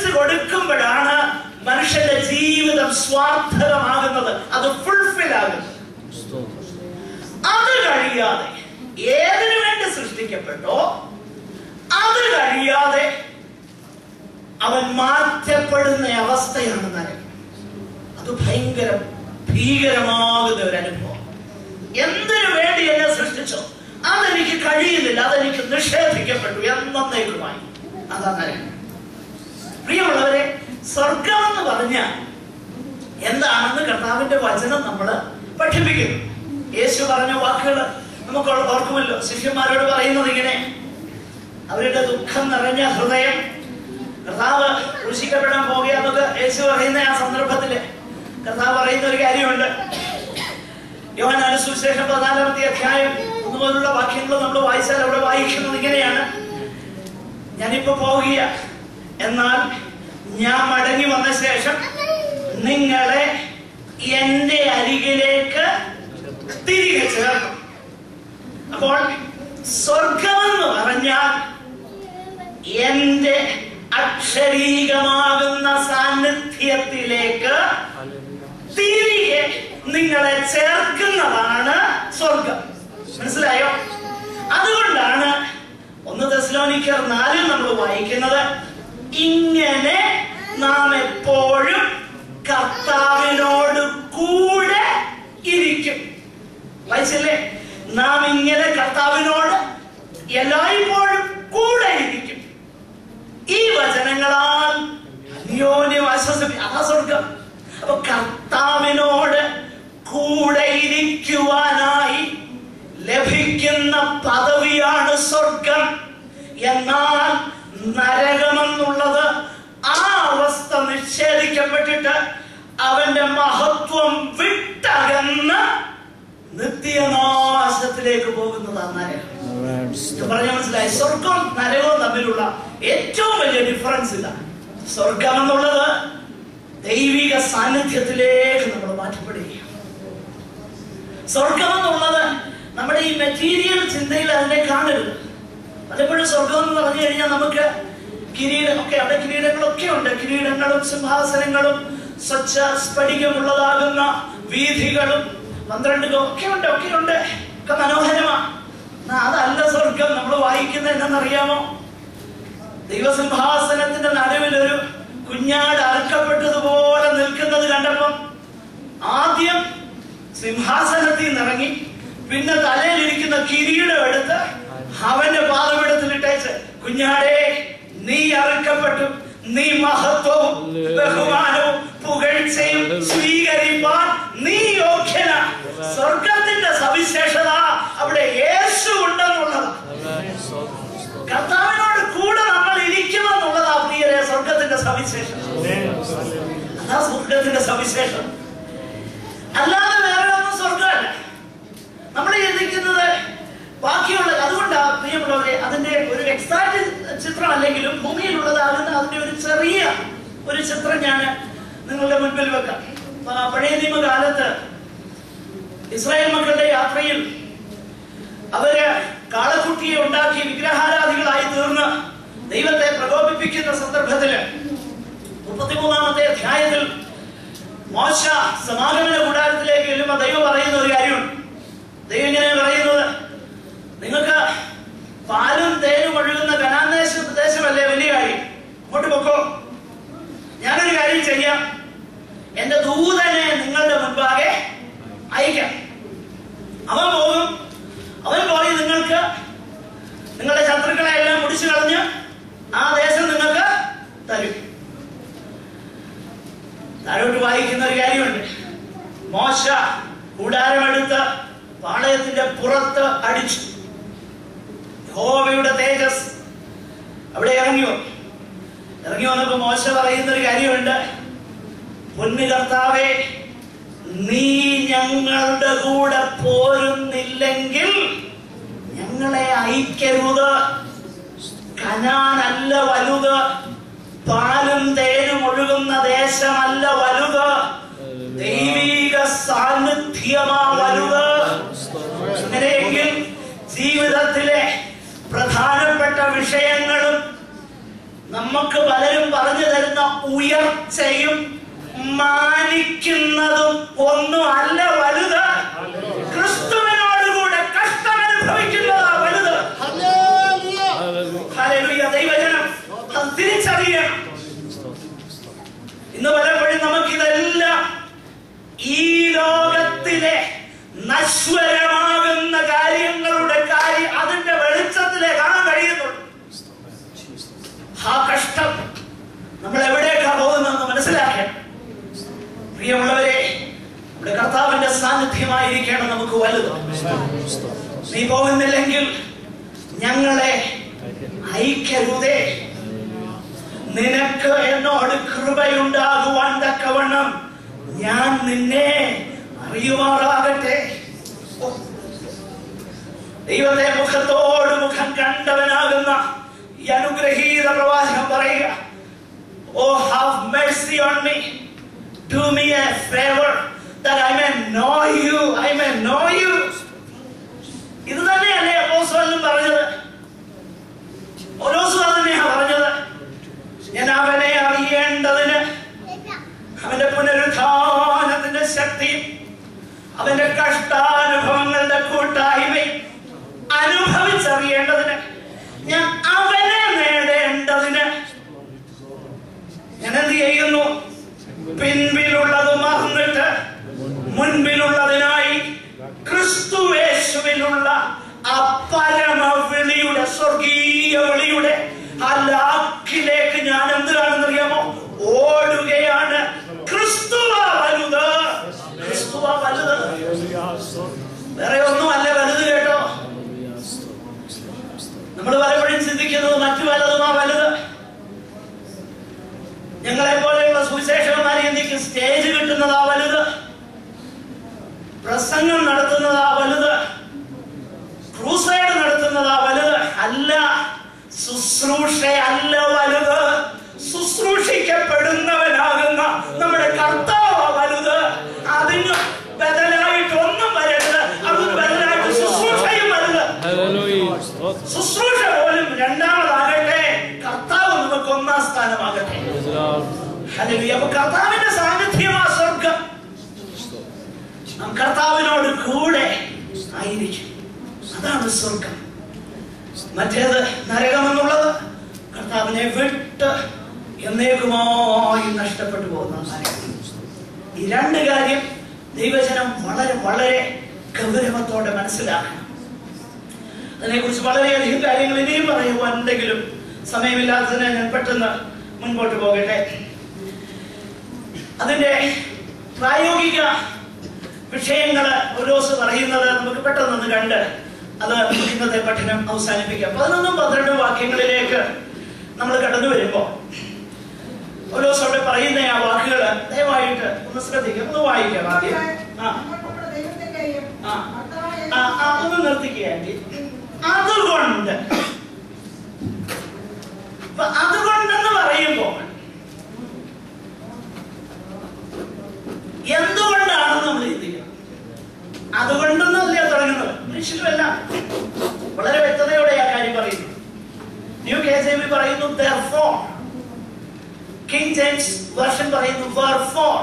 സംഘടിപ്പിച്ച് കൊടുക്കുമ്പോഴാണ് മനുഷ്യന്റെ ജീവിതം സ്വാർത്ഥകമാകുന്നത് അത് ഫുൾഫിൽ ആകുന്നത് അത് കഴിയാതെ ഏതിനു വേണ്ടി സൃഷ്ടിക്കപ്പെട്ടോ അത് കഴിയാതെ അവൻ മാറ്റപ്പെടുന്ന അവസ്ഥയാണ് നരകം അത് ഭയങ്കര ഭീകരമാകുന്ന ഒരു അനുഭവം എന്തിനു വേണ്ടി എന്നെ സൃഷ്ടിച്ചോ അതെനിക്ക് കഴിയുന്നില്ല അതെനിക്ക് നിഷേധിക്കപ്പെട്ടു എന്നേക്കുമായി അതാ നരകം പ്രിയമുള്ളവരെ സ്വർഗം എന്ന് പറഞ്ഞാൽ എന്താണെന്ന് കർത്താവിന്റെ വചനം നമ്മൾ പഠിപ്പിക്കുന്നു യേശു പറഞ്ഞ വാക്കുകൾ നമുക്ക് ഓർ- ഓർക്കുമല്ലോ ശിഷ്യന്മാരോട് പറയുന്നത് ഇങ്ങനെ അവരുടെ ദുഃഖം നിറഞ്ഞ ഹൃദയം കർത്താവ് ക്രൂശിക്കപ്പെടാൻ പോകുകയെന്നൊക്കെ യേശു പറയുന്ന ആ സന്ദർഭത്തില് കർത്താവ് പറയുന്ന ഒരു കാര്യമുണ്ട് യോഹനാന സുവിശേഷം പതിനാലാമത്തെ അധ്യായം അതുപോലുള്ള വാക്യങ്ങൾ നമ്മൾ വായിച്ചാൽ അവിടെ വായിക്കുന്നത് ഇങ്ങനെയാണ് ഞാനിപ്പോ പോകുക എന്നാൽ ഞാൻ മടങ്ങി വന്ന ശേഷം നിങ്ങളെ എന്റെ അരികിലേക്ക് തിരികെ ചേർക്കും അപ്പോൾ സ്വർഗമെന്ന് പറഞ്ഞാൽ എന്റെ അക്ഷരീകമാകുന്ന സാന്നിധ്യത്തിലേക്ക് തിരികെ നിങ്ങളെ ചേർക്കുന്നതാണ് സ്വർഗം മനസ്സിലായോ അതുകൊണ്ടാണ് ഒന്ന് തെസ്ലോനിക്കർ നാലിൽ നമ്മൾ വായിക്കുന്നത് ഇങ്ങനെ നാം എപ്പോഴും കർത്താവിനോട് കൂടെ ഇരിക്കും വായിച്ചില്ലേ നാം ഇങ്ങനെ കർത്താവിനോട് എല്ലായ്പ്പോഴും കൂടെ ഇരിക്കും ഈ വചനങ്ങളാൽ അന്യോന്യം ആശ്വസിപ്പി ആ സ്വർഗം അപ്പൊ കർത്താവിനോട് കൂടെ ഇരിക്കുവാനായി ലഭിക്കുന്ന പദവിയാണ് സ്വർഗം എന്നാൽ നരകമെന്നുള്ളത് ആ അവസ്ഥ നിഷേധിക്കപ്പെട്ടിട്ട് അവന്റെ മഹത്വം വിട്ടകന്ന് നിത്യനാശത്തിലേക്ക് പോകുന്നതാണ് നരകം ഇത് പറഞ്ഞ മനസ്സിലായി സ്വർഗം നരകവും തമ്മിലുള്ള ഏറ്റവും വലിയ ഡിഫറൻസ് ഇതാണ് സ്വർഗം എന്നുള്ളത് ദൈവിക സാന്നിധ്യത്തിലേക്ക് നമ്മൾ മാറ്റപ്പെടുകയാണ് സ്വർഗം എന്നുള്ളത് നമ്മുടെ ഈ മെറ്റീരിയൽ ചിന്തയിൽ അതിനെ കാണരുത് പലപ്പോഴും സ്വർഗം എന്ന് പറഞ്ഞു കഴിഞ്ഞാൽ നമുക്ക് കിരീടം ഒക്കെ അവിടെ കിരീടങ്ങളൊക്കെ ഉണ്ട് കിരീടങ്ങളും സിംഹാസനങ്ങളും സ്വച്ഛ സ്ഫടികമുള്ളതാകുന്ന വീഥികളും പന്ത്രണ്ട് ഗോ- ഒക്കെ ഉണ്ട് ഒക്കെ ഉണ്ട് ഒക്കെ മനോഹരമാണ് എന്നാ അതല്ല സ്വർഗം നമ്മൾ വായിക്കുന്നത് എന്തെന്നറിയാമോ ദൈവസിംഹാസനത്തിന്റെ നടുവിൽ ഒരു കുഞ്ഞാട് അറുക്കപ്പെട്ടതുപോലെ നിൽക്കുന്നത് കണ്ടപ്പം ആദ്യം സിംഹാസനത്തിൽ നിന്നിറങ്ങി പിന്നെ തലയിലിരിക്കുന്ന കിരീടം എടുത്ത് അവന്റെ പാദപീഠത്തിലിട്ടേച്ച് കുഞ്ഞാടേ നീ അറുക്കപ്പെട്ടു നീ മഹത്വവും ബഹുമാനവും പുകഴ്ചയും സ്വീകരിപ്പാൻ നീ യോഗ്യന സ്വർഗത്തിന്റെ സവിശേഷത അവിടെ യേശു ഉണ്ടെന്നുള്ളതാണ് കർത്താവിനോട് കൂടെ നമ്മൾ ഇരിക്കുമെന്നുള്ളതാ പ്രിയരെ സ്വർഗത്തിന്റെ സവിശേഷം അതാ സ്വർഗത്തിന്റെ സവിശേഷം അല്ലാതെ വേറെ ഒന്നും സ്വർഗമല്ല നമ്മൾ ചിന്തിക്കുന്നത് ബാക്കിയുള്ള അതുകൊണ്ടാ പ്രിയമുള്ളവരെ അതിന്റെ ഒരു എക്സാക്ട് ചിത്രം അല്ലെങ്കിലും ഭൂമിയിലുള്ളതാകുന്ന അതിന്റെ ഒരു ചെറിയ ഒരു ചിത്രം ഞാൻ നിങ്ങളുടെ മുൻപിൽ വെക്കാം ആ, പഴയ നിയമകാലത്ത് ഇസ്രായേൽ മക്കളുടെ യാത്രയിൽ അവര് കാളക്കുട്ടിയെ ഉണ്ടാക്കി വിഗ്രഹാരാധികളായി തീർന്ന് ദൈവത്തെ പ്രകോപിപ്പിക്കുന്ന സന്ദർഭത്തില് മുപ്പത്തിമൂന്നാമത്തെ അധ്യായത്തിൽ മോശ സമാഗമന കൂടാരത്തിലേക്ക് ചെല്ലുമ്പോ ദൈവം പറയുന്ന ഒരു കാര്യമുണ്ട് ദൈവം ഇങ്ങനെ പറയുന്നത് നിങ്ങൾക്ക് പാലും തേനും ഒഴുകുന്ന കനാൻ ദേശ ദേശമല്ലേ വലിയ കാര്യം അങ്ങോട്ട് പൊക്കോ ഞാനൊരു കാര്യം ചെയ്യാം എന്റെ ദൂതനെ നിങ്ങളുടെ മുൻപാകെ അയക്കാം അവൻ പോകും അവൻ പോയി നിങ്ങൾക്ക് നിങ്ങളുടെ ശത്രുക്കളെ എല്ലാം മുടിച്ചു കളഞ്ഞ് ആ ദേശം നിങ്ങൾക്ക് തരും താഴോട്ട് വായിക്കുന്ന ഒരു കാര്യമുണ്ട് മോശ കൂടാരമെടുത്ത് പാളയത്തിന്റെ പുറത്ത് അടിച്ചു യഹോവയുടെ തേജസ് അവിടെ ഇറങ്ങി വന്നു ഇറങ്ങി വന്നപ്പോ മോശ പറയുന്ന ഒരു കാര്യമുണ്ട് പൊന്നു കർത്താവേ നീ ഞങ്ങളുടെ കൂടെ പോരുന്നില്ലെങ്കിൽ ഞങ്ങളെ അയക്കരുത് കനാനല്ല വലുത് പാലും തേനും ഒഴുകുന്ന ദേശമല്ല വലുത് ദൈവിക സാന്നിധ്യമാ വലുത് അങ്ങനെയെങ്കിൽ ജീവിതത്തിലെ പ്രധാനപ്പെട്ട വിഷയങ്ങളും നമുക്ക് പലരും പറഞ്ഞു തരുന്ന ഉയർച്ചയും മാനിക്കുന്നതും ഒന്നും അല്ല വലുത് ക്രിസ്തുവിനോടുകൂടെ കഷ്ടം അനുഭവിക്കുന്നതാ വലുത് ഹല്ലേലൂയ ദൈവജനം അത് തിരിച്ചറിയണം ഇന്ന് പലപ്പോഴും നമുക്കിതെല്ലാം ഈ ലോകത്തിലെ നശ്വരമാകുന്ന കാര്യങ്ങളുടെ കാര്യം അതിന്റെ വെളിച്ചത്തിലെ കാണാൻ കഴിയുന്നുള്ളൂ ആ കഷ്ടം നമ്മൾ എവിടേക്കാ പോകുന്നതെന്ന് മനസ്സിലാക്കണം പ്രിയമുള്ളവരെ നമ്മുടെ കർത്താവിന്റെ സാന്നിധ്യമായിരിക്കണം നമുക്ക് വലുത് നീ പോകുന്നില്ലെങ്കിൽ ഞങ്ങളെ ഐക്യരുതേ നിനക്ക് എന്നോട് കൃപയുണ്ടാകുവാൻ തക്കവണ്ണം ഞാൻ നിന്നെ അറിയുമാറാകട്ടെ ഓ. ദൈവത്തെ മുഖത്തോട് മുഖം കണ്ടവനാകുന്ന ഈ അനുഗ്രഹീത പ്രവാചകം പറയുക O have mercy on me do me a favor that I may know you I may know you ഇത് തന്നെയല്ലേ അപ്പോസ്തലനും പറഞ്ഞത് ഓരോസും അത് തന്നെയാ പറഞ്ഞത് ഞാൻ അവനെ അറിയേണ്ടതിന് അവന്റെ പുനരുദ്ധാനത്തിന്റെ ശക്തിയും അവന്റെ കഷ്ടാനുഭവങ്ങളുടെ കൂട്ടായ്മയും അനുഭവിച്ചറിയേണ്ടതിന് ഞാൻ അവനെ നേടേണ്ടതിന് ഞാൻ എന്ത് ചെയ്യുന്നു പിൻപിലുള്ളത് മറന്നിട്ട് മുൻപിലുള്ളതിനായി ക്രിസ്തുവേശുവിലുള്ള ആ പരമ വിളിയുടെ സ്വർഗീയ വിളിയുടെ ആ ലാക്കിലേക്ക് ഞാൻ എന്തിനാണെന്ന് അറിയാമോ ഓടുകയാണ് ക്രിസ്തുവ വലുത് ക്രിസ്തുവ വലുത് വേറെ ഒന്നുമല്ല വലുത് കേട്ടോ നമ്മൾ പലപ്പോഴും ചിന്തിക്കുന്നത് മറ്റു വലതുമാ വലുത് ഞങ്ങളെ പോലെയുള്ള സുവിശേഷകന്മാർ ചിന്തിക്കും സ്റ്റേജ് കിട്ടുന്നതാ വലുത് പ്രസംഗം നടത്തുന്നതാ വലുത് ക്രൂസൈഡ് നടത്തുന്നതാ വലുത് അല്ല ശുശ്രൂഷ അല്ല വലുത് ശുശ്രൂഷിക്കപ്പെടുന്നവനാകുന്ന നമ്മുടെ കർത്താവ് വലുത് അതിന് ബദലായിട്ട് ഒന്നും വരരുത് അതിന് ബദലായിട്ട് ശുശ്രൂഷയും വലുത് ശുശ്രൂഷ പോലും രണ്ടാമതാകട്ടെ കർത്താവ് നമുക്ക് ഒന്നാം സ്ഥാനമാകട്ടെ ഹല്ലേലൂയ. അപ്പൊ കർത്താവിന്റെ സാന്നിധ്യമാ സ്വർഗം നാം കർത്താവിനോട് കൂടെ ആയിരിക്കും അതാണ് സ്വർഗം മറ്റേത് നരകം എന്നുള്ളത് കർത്താവിനെ വിട്ട് എന്നേക്കുമായി നഷ്ടപ്പെട്ടു പോകുന്ന നരകം ഈ രണ്ട് കാര്യം ദൈവജനം വളരെ വളരെ ഗൗരവത്തോടെ മനസ്സിലാക്കണം അതിനെക്കുറിച്ച് വളരെയധികം കാര്യങ്ങൾ ഇനിയും പറയുവാൻ എന്തെങ്കിലും സമയമില്ലാത്തതിന് ഞാൻ പെട്ടെന്ന് മുൻപോട്ട് പോകട്ടെ അതിന്റെ പ്രായോഗിക വിഷയങ്ങൾ ഒരു ദിവസം പറയുന്നത് നമുക്ക് പെട്ടെന്നൊന്ന് കണ്ട് അത് ഇന്നത്തെ പഠനം അവസാനിപ്പിക്കാം പതിനൊന്നും പന്ത്രണ്ടും വാക്യങ്ങളിലേക്ക് നമ്മൾ കടന്നു വരുമ്പോൾ ഒരു ദിവസം അവിടെ പറയുന്ന ആ വാക്കുകൾ ദയവായിട്ട് ഒന്ന് ശ്രദ്ധിക്കാം ഒന്ന് വായിക്കാം ആദ്യം ആ ആ. ആ, ആ, ഒന്ന് നിർത്തിക്കുക ആന്റി. അതുകൊണ്ട് അപ്പൊ അതുകൊണ്ടെന്ന് പറയുമ്പോൾ എന്തുകൊണ്ടാണ് നമ്മൾ ചിന്തിക്കുന്നത് അതുകൊണ്ടൊന്നല്ല തുടങ്ങുന്നത് മനുഷ്യരുമല്ല വളരെ വ്യക്തതയോടെ ആ കാര്യം പറയുന്നു ന്യൂ കെ ജെ ബി പറയുന്നു therefore കിങ് ജെയിംസ് വേർഷൻ പറയുന്നു wherefore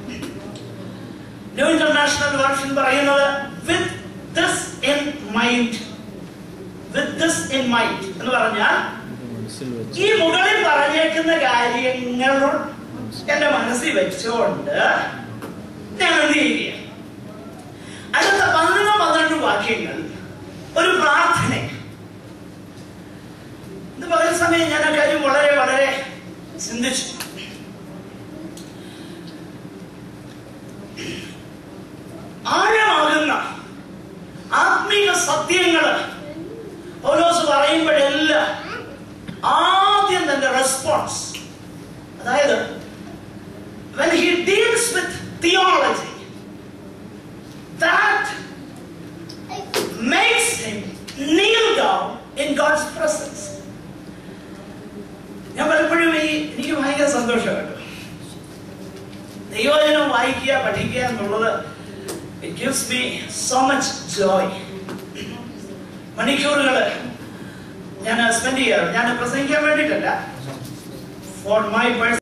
ന്യൂ ഇന്റർനാഷണൽ വേർഷൻ പറയുന്നത് with this in mind with this in mind എന്ന് പറഞ്ഞാൽ ഈ മുകളിൽ പറഞ്ഞേക്കുന്ന കാര്യങ്ങൾ എന്റെ മനസ്സിൽ വെച്ചുകൊണ്ട് ഞാൻ എന്ത് ചെയ്യുക അടുത്ത പതിനൊന്ന് പന്ത്രണ്ട് വാക്യങ്ങൾ ഒരു പ്രാർത്ഥന ഇന്ന് പകൽ സമയം ഞാൻ ആ കാര്യം വളരെ വളരെ ചിന്തിച്ചു ആഴമാകുന്ന ആത്മീക സത്യങ്ങൾ പൗലോസ് പറയുമ്പോഴെല്ലാം ആദ്യം തന്നെ റെസ്പോൺസ് അതായത് when he deals with theology that makes him kneel down in God's presence ഞാൻ പലപ്പോഴും ഈ എനിക്ക് ഭയങ്കര സന്തോഷം കേട്ടോ ദൈവജനം വായിക്കുക പഠിക്കുക എന്നുള്ളത് it gives me so much joy മണിക്കൂറുകൾ ഞാൻ സ്പെൻഡ് ചെയ്യാറ് ഞാൻ പ്രസംഗിക്കാൻ വേണ്ടിയിട്ടല്ല ഫോർ മൈ പേഴ്സൺ